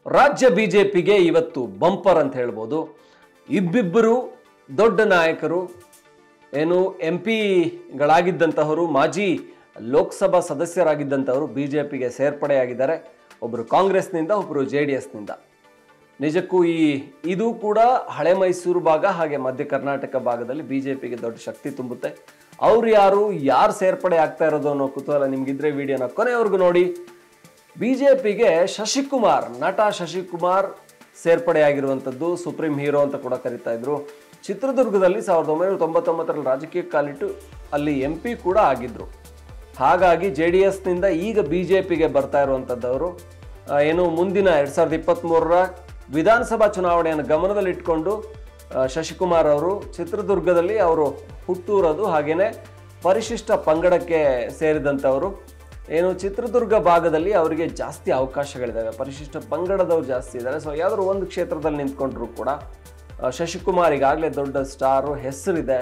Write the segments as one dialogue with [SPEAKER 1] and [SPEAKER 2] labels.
[SPEAKER 1] ರಾಜ್ಯ ಬಿಜೆಪಿಗೆ ಇವತ್ತು ಬಂಪರ್ ಅಂತ ಹೇಳ್ಬೋದು ಇಬ್ಬಿಬ್ಬರು ದೊಡ್ಡ ನಾಯಕರು ಏನು ಎಂ ಪಿಗಳಾಗಿದ್ದಂತಹವರು ಮಾಜಿ ಲೋಕಸಭಾ ಸದಸ್ಯರಾಗಿದ್ದಂಥವರು ಬಿ ಜೆ ಪಿಗೆ ಸೇರ್ಪಡೆಯಾಗಿದ್ದಾರೆ ಒಬ್ಬರು ಕಾಂಗ್ರೆಸ್ನಿಂದ ಒಬ್ಬರು ಜೆ ಡಿ ಎಸ್ನಿಂದ ನಿಜಕ್ಕೂ ಈ ಇದು ಕೂಡ ಹಳೆ ಮೈಸೂರು ಭಾಗ ಹಾಗೆ ಮಧ್ಯ ಕರ್ನಾಟಕ ಭಾಗದಲ್ಲಿ ಬಿ ಜೆ ಪಿಗೆ ದೊಡ್ಡ ಶಕ್ತಿ ತುಂಬುತ್ತೆ ಅವ್ರು ಯಾರು ಯಾರು ಸೇರ್ಪಡೆ ಆಗ್ತಾ ಇರೋದು ಅನ್ನೋ ಕುತೂಹಲ ನಿಮ್ಗಿದ್ರೆ ವಿಡಿಯೋನ ಕೊನೆವರೆಗೂ ನೋಡಿ ಬಿ ಜೆ ಪಿಗೆ ಶಶಿಕುಮಾರ್ ನಟ ಶಶಿಕುಮಾರ್ ಸೇರ್ಪಡೆಯಾಗಿರುವಂಥದ್ದು ಸುಪ್ರೀಂ ಹೀರೋ ಅಂತ ಕೂಡ ಕರಿತಾ ಇದ್ರು ಚಿತ್ರದುರ್ಗದಲ್ಲಿ ಸಾವಿರದ ಒಂಬೈನೂರ ತೊಂಬತ್ತೊಂಬತ್ತರಲ್ಲಿ ರಾಜಕೀಯ ಕಾಲಿಟ್ಟು ಅಲ್ಲಿ ಎಂ ಪಿ ಕೂಡ ಆಗಿದ್ರು ಹಾಗಾಗಿ ಜೆ ಡಿ ಎಸ್ನಿಂದ ಈಗ ಬಿ ಜೆ ಪಿಗೆ ಬರ್ತಾ ಇರುವಂಥದ್ದವರು ಆ, ಏನು ಮುಂದಿನ ಎರಡು ಸಾವಿರದ ಇಪ್ಪತ್ತ್ಮೂರರ ವಿಧಾನಸಭಾ ಚುನಾವಣೆಯನ್ನು ಗಮನದಲ್ಲಿಟ್ಕೊಂಡು ಆ, ಶಶಿಕುಮಾರ್ ಅವರು ಚಿತ್ರದುರ್ಗದಲ್ಲಿ ಅವರು ಹುಟ್ಟೂರೋದು ಹಾಗೇನೆ ಪರಿಶಿಷ್ಟ ಪಂಗಡಕ್ಕೆ ಸೇರಿದಂಥವರು ಏನು ಚಿತ್ರದುರ್ಗ ಭಾಗದಲ್ಲಿ ಅವರಿಗೆ ಜಾಸ್ತಿ ಅವಕಾಶಗಳಿದ್ದಾವೆ ಪರಿಶಿಷ್ಟ ಪಂಗಡದವ್ರು ಜಾಸ್ತಿ ಇದ್ದಾರೆ ಸೊ ಯಾವ್ದಾದ್ರು ಒಂದು ಕ್ಷೇತ್ರದಲ್ಲಿ ನಿಂತ್ಕೊಂಡ್ರು ಕೂಡ ಆ, ಶಶಿಕುಮಾರ್ ಈಗಾಗಲೇ ದೊಡ್ಡ ಸ್ಟಾರು ಹೆಸರಿದೆ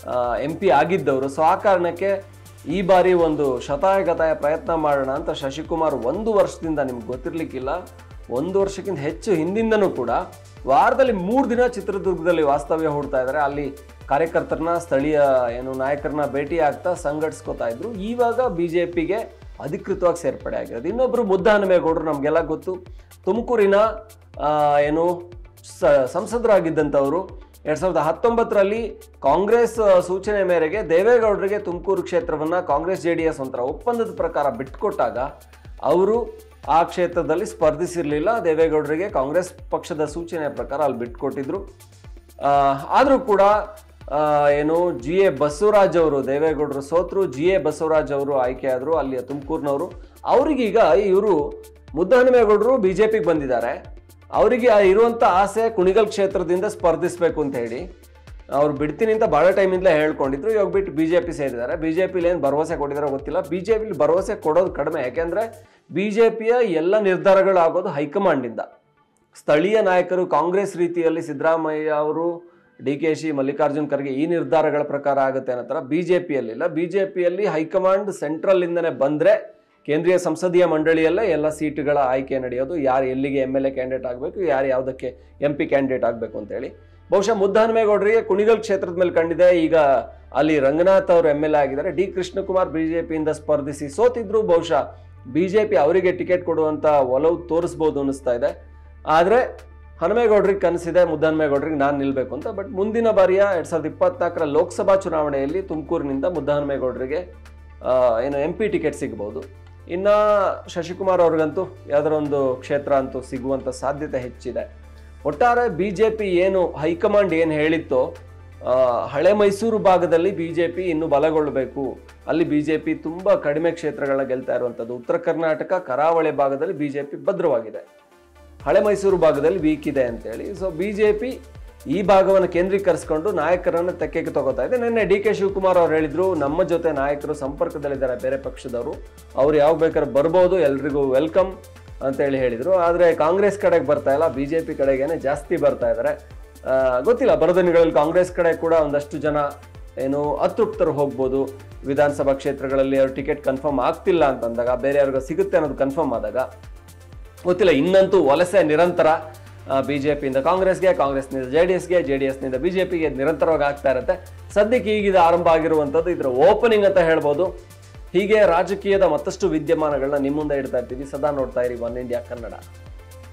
[SPEAKER 1] ಎಂ ಪಿ ಆಗಿದ್ದವರು ಸೊ ಆ ಕಾರಣಕ್ಕೆ ಈ ಬಾರಿ ಒಂದು ಶತಾಯಗತಾಯ ಪ್ರಯತ್ನ ಮಾಡೋಣ ಅಂತ ಶಶಿಕುಮಾರ್ ಒಂದು ವರ್ಷದಿಂದ ನಿಮ್ಗೆ ಗೊತ್ತಿರ್ಲಿಕ್ಕಿಲ್ಲ ಒಂದು ವರ್ಷಕ್ಕಿಂತ ಹೆಚ್ಚು ಹಿಂದಿಂದನೂ ಕೂಡ ವಾರದಲ್ಲಿ ಮೂರು ದಿನ ಚಿತ್ರದುರ್ಗದಲ್ಲಿ ವಾಸ್ತವ್ಯ ಹೂಡ್ತಾ ಇದ್ದಾರೆ ಅಲ್ಲಿ ಕಾರ್ಯಕರ್ತರನ್ನ ಸ್ಥಳೀಯ ಏನು ನಾಯಕರನ್ನ ಭೇಟಿ ಆಗ್ತಾ ಸಂಘಟಿಸ್ಕೋತಾ ಇದ್ರು ಇವಾಗ ಬಿ ಜೆ ಪಿಗೆ ಅಧಿಕೃತವಾಗಿ ಸೇರ್ಪಡೆ ಆಗಿರೋದು ಇನ್ನೊಬ್ರು ಮುದ್ದಹನುಮೇಗೌಡರು ನಮಗೆಲ್ಲ ಗೊತ್ತು ತುಮಕೂರಿನ ಆ, ಏನು ಸ- ಸಂಸದರಾಗಿದ್ದಂಥವರು ಎರಡ್ ಸಾವಿರದ ಹತ್ತೊಂಬತ್ತರಲ್ಲಿ ಕಾಂಗ್ರೆಸ್ ಆ, ಸೂಚನೆ ಮೇರೆಗೆ ದೇವೇಗೌಡರಿಗೆ ತುಮಕೂರು ಕ್ಷೇತ್ರವನ್ನ ಕಾಂಗ್ರೆಸ್ ಜೆ ಡಿ ಎಸ್ ಒಂಥರ ಒಪ್ಪಂದದ ಪ್ರಕಾರ ಬಿಟ್ಕೊಟ್ಟಾಗ ಅವರು ಆ ಕ್ಷೇತ್ರದಲ್ಲಿ ಸ್ಪರ್ಧಿಸಿರಲಿಲ್ಲ ದೇವೇಗೌಡರಿಗೆ ಕಾಂಗ್ರೆಸ್ ಪಕ್ಷದ ಸೂಚನೆಯ ಪ್ರಕಾರ ಅಲ್ಲಿ ಬಿಟ್ಕೊಟ್ಟಿದ್ರು ಆ, ಆದ್ರೂ ಕೂಡ ಆ, ಏನು ಜಿ ಎ ಬಸವರಾಜ್ ಅವರು ದೇವೇಗೌಡರು ಸೋತರು ಜಿ ಎ ಬಸವರಾಜ್ ಅವರು ಆಯ್ಕೆಯಾದರು ಅಲ್ಲಿಯ ತುಮಕೂರಿನವರು ಅವರಿಗೀಗ ಇವರು ಮುದ್ದಹನುಮೇಗೌಡರು ಬಿ ಜೆ ಪಿಗೆ ಬಂದಿದ್ದಾರೆ ಅವರಿಗೆ ಇರುವಂಥ ಆಸೆ ಕುಣಿಗಲ್ ಕ್ಷೇತ್ರದಿಂದ ಸ್ಪರ್ಧಿಸಬೇಕು ಅಂತ ಹೇಳಿ ಅವ್ರು ಬಿಡ್ತೀನಿ ಅಂತ ಭಾಳ ಟೈಮಿಂದಲೇ ಹೇಳ್ಕೊಂಡಿದ್ರು ಇವಾಗ ಬಿಟ್ಟು ಬಿ ಜೆ ಪಿ ಸೇರಿದ್ದಾರೆ ಬಿ ಜೆ ಪಿಲಿ ಏನು ಭರವಸೆ ಕೊಟ್ಟಿದಾರೋ ಗೊತ್ತಿಲ್ಲ ಬಿ ಜೆ ಪಿಲಿ ಭರವಸೆ ಕೊಡೋದು ಕಡಿಮೆ ಯಾಕೆಂದರೆ ಬಿ ಜೆ ಪಿಯ ಎಲ್ಲ ನಿರ್ಧಾರಗಳಾಗೋದು ಹೈಕಮಾಂಡಿಂದ ಸ್ಥಳೀಯ ನಾಯಕರು ಕಾಂಗ್ರೆಸ್ ರೀತಿಯಲ್ಲಿ ಸಿದ್ದರಾಮಯ್ಯ ಅವರು ಡಿ ಕೆ ಶಿ ಮಲ್ಲಿಕಾರ್ಜುನ್ ಖರ್ಗೆ ಈ ನಿರ್ಧಾರಗಳ ಪ್ರಕಾರ ಆಗುತ್ತೆ ಅನ್ನೋ ಥರ ಬಿ ಜೆ ಪಿಯಲ್ಲಿಲ್ಲ ಬಿ ಜೆ ಪಿಯಲ್ಲಿ ಹೈಕಮಾಂಡ್ ಸೆಂಟ್ರಲ್ಲಿಂದನೇ ಬಂದರೆ ಕೇಂದ್ರೀಯ ಸಂಸದೀಯ ಮಂಡಳಿಯಲ್ಲೇ ಎಲ್ಲ ಸೀಟುಗಳ ಆಯ್ಕೆ ನಡೆಯೋದು ಯಾರು ಎಲ್ಲಿಗೆ ಎಮ್ ಎಲ್ ಎ ಕ್ಯಾಂಡಿಡೇಟ್ ಆಗಬೇಕು ಯಾರು ಯಾವುದಕ್ಕೆ ಎಂ ಪಿ ಕ್ಯಾಂಡಿಡೇಟ್ ಆಗಬೇಕು ಅಂತೇಳಿ ಬಹುಶಃ ಮುದ್ದಹನುಮೇಗೌಡರಿಗೆ ಕುಣಿಗಲ್ ಕ್ಷೇತ್ರದ ಮೇಲೆ ಕಂಡಿದೆ ಈಗ ಅಲ್ಲಿ ರಂಗನಾಥ್ ಅವರು ಎಮ್ ಎಲ್ ಎ ಆಗಿದ್ದಾರೆ ಡಿ ಕೃಷ್ಣಕುಮಾರ್ ಬಿಜೆಪಿಯಿಂದ ಸ್ಪರ್ಧಿಸಿ ಸೋತಿದ್ರು ಬಹುಶಃ ಬಿಜೆಪಿ ಅವರಿಗೆ ಟಿಕೆಟ್ ಕೊಡುವಂತ ಒಲವು ತೋರಿಸ್ಬೋದು ಅನ್ನಿಸ್ತಾ ಇದೆ ಆದರೆ ಹನುಮೇಗೌಡರಿಗೆ ಕನಸಿದೆ ಮುದ್ದಹನುಮೇಗೌಡರಿಗೆ ನಾನು ನಿಲ್ಬೇಕು ಅಂತ ಬಟ್ ಮುಂದಿನ ಬಾರಿಯ ಎರಡ್ ಸಾವಿರದ ಇಪ್ಪತ್ನಾಲ್ಕರ ಲೋಕಸಭಾ ಚುನಾವಣೆಯಲ್ಲಿ ತುಮಕೂರಿನಿಂದ ಮುದ್ದಹನುಮೇಗೌಡರಿಗೆ ಆ, ಏನು ಎಂ ಪಿ ಟಿಕೆಟ್ ಸಿಗ್ಬೋದು ಇನ್ನು ಶಶಿಕುಮಾರ್ ಅವ್ರಿಗಂತೂ ಯಾವ್ದಾರ ಒಂದು ಕ್ಷೇತ್ರ ಅಂತೂ ಸಿಗುವಂಥ ಸಾಧ್ಯತೆ ಹೆಚ್ಚಿದೆ ಒಟ್ಟಾರೆ ಬಿ ಜೆ ಪಿ ಏನು ಹೈಕಮಾಂಡ್ ಏನು ಹೇಳಿತ್ತೋ ಆ, ಹಳೆ ಮೈಸೂರು ಭಾಗದಲ್ಲಿ ಬಿ ಜೆ ಪಿ ಇನ್ನೂ ಬಲಗೊಳ್ಳಬೇಕು ಅಲ್ಲಿ ಬಿ ಜೆ ಪಿ ತುಂಬ ಕಡಿಮೆ ಕ್ಷೇತ್ರಗಳನ್ನ ಗೆಲ್ತಾ ಇರುವಂಥದ್ದು ಉತ್ತರ ಕರ್ನಾಟಕ ಕರಾವಳಿ ಭಾಗದಲ್ಲಿ ಬಿ ಜೆ ಪಿ ಭದ್ರವಾಗಿದೆ ಹಳೆ ಮೈಸೂರು ಭಾಗದಲ್ಲಿ ವೀಕ್ ಇದೆ ಅಂತೇಳಿ ಸೊ ಬಿ ಜೆ ಪಿ ಈ ಭಾಗವನ್ನು ಕೇಂದ್ರೀಕರಿಸಿಕೊಂಡು ನಾಯಕರನ್ನು ತೆಕ್ಕೆಗೆ ತಗೋತಾ ಇದೆ ನಿನ್ನೆ ಡಿ ಕೆ ಶಿವಕುಮಾರ್ ಅವ್ರು ಹೇಳಿದ್ರು ನಮ್ಮ ಜೊತೆ ನಾಯಕರು ಸಂಪರ್ಕದಲ್ಲಿದ್ದಾರೆ ಬೇರೆ ಪಕ್ಷದವರು ಅವ್ರು ಯಾವ ಬೇಕಾದ್ರೆ ಬರ್ಬೋದು ಎಲ್ರಿಗೂ ವೆಲ್ಕಮ್ ಅಂತೇಳಿ ಹೇಳಿದ್ರು ಆದರೆ ಕಾಂಗ್ರೆಸ್ ಕಡೆಗೆ ಬರ್ತಾ ಇಲ್ಲ ಬಿ ಜೆ ಪಿ ಕಡೆಗೇನೆ ಜಾಸ್ತಿ ಬರ್ತಾ ಇದ್ದಾರೆ ಆ, ಗೊತ್ತಿಲ್ಲ ಬರೋ ದಿನಗಳಲ್ಲಿ ಕಾಂಗ್ರೆಸ್ ಕಡೆ ಕೂಡ ಒಂದಷ್ಟು ಜನ ಏನು ಅತೃಪ್ತರು ಹೋಗ್ಬೋದು ವಿಧಾನಸಭಾ ಕ್ಷೇತ್ರಗಳಲ್ಲಿ ಅವ್ರ ಟಿಕೆಟ್ ಕನ್ಫರ್ಮ್ ಆಗ್ತಿಲ್ಲ ಅಂತಂದಾಗ ಬೇರೆ ಯಾರಿಗೂ ಸಿಗುತ್ತೆ ಅನ್ನೋದು ಕನ್ಫರ್ಮ್ ಆದಾಗ ಗೊತ್ತಿಲ್ಲ ಇನ್ನಂತೂ ವಲಸೆ ನಿರಂತರ ಬಿ ಜೆ ಪಿಯಿಂದ ಕಾಂಗ್ರೆಸ್ಗೆ ಕಾಂಗ್ರೆಸ್ನಿಂದ ಜೆ ಡಿ ಎಸ್ಗೆ ಜೆ ಡಿ ಎಸ್ನಿಂದ ಬಿ ಜೆ ಪಿಗೆ ನಿರಂತರವಾಗಿ ಆಗ್ತಾ ಇರುತ್ತೆ ಸದ್ಯಕ್ಕೆ ಈಗಿದ ಆರಂಭ ಆಗಿರುವಂಥದ್ದು ಇದರ ಓಪನಿಂಗ್ ಅಂತ ಹೇಳ್ಬೋದು ಹೀಗೆ ರಾಜಕೀಯದ ಮತ್ತಷ್ಟು ವಿದ್ಯಮಾನಗಳನ್ನ ನಿಮ್ಮ ಮುಂದೆ ಇಡ್ತಾ ಇರ್ತೀವಿ ಸದಾ ನೋಡ್ತಾ ಇರಿ ಒನ್ ಇಂಡಿಯಾ ಕನ್ನಡ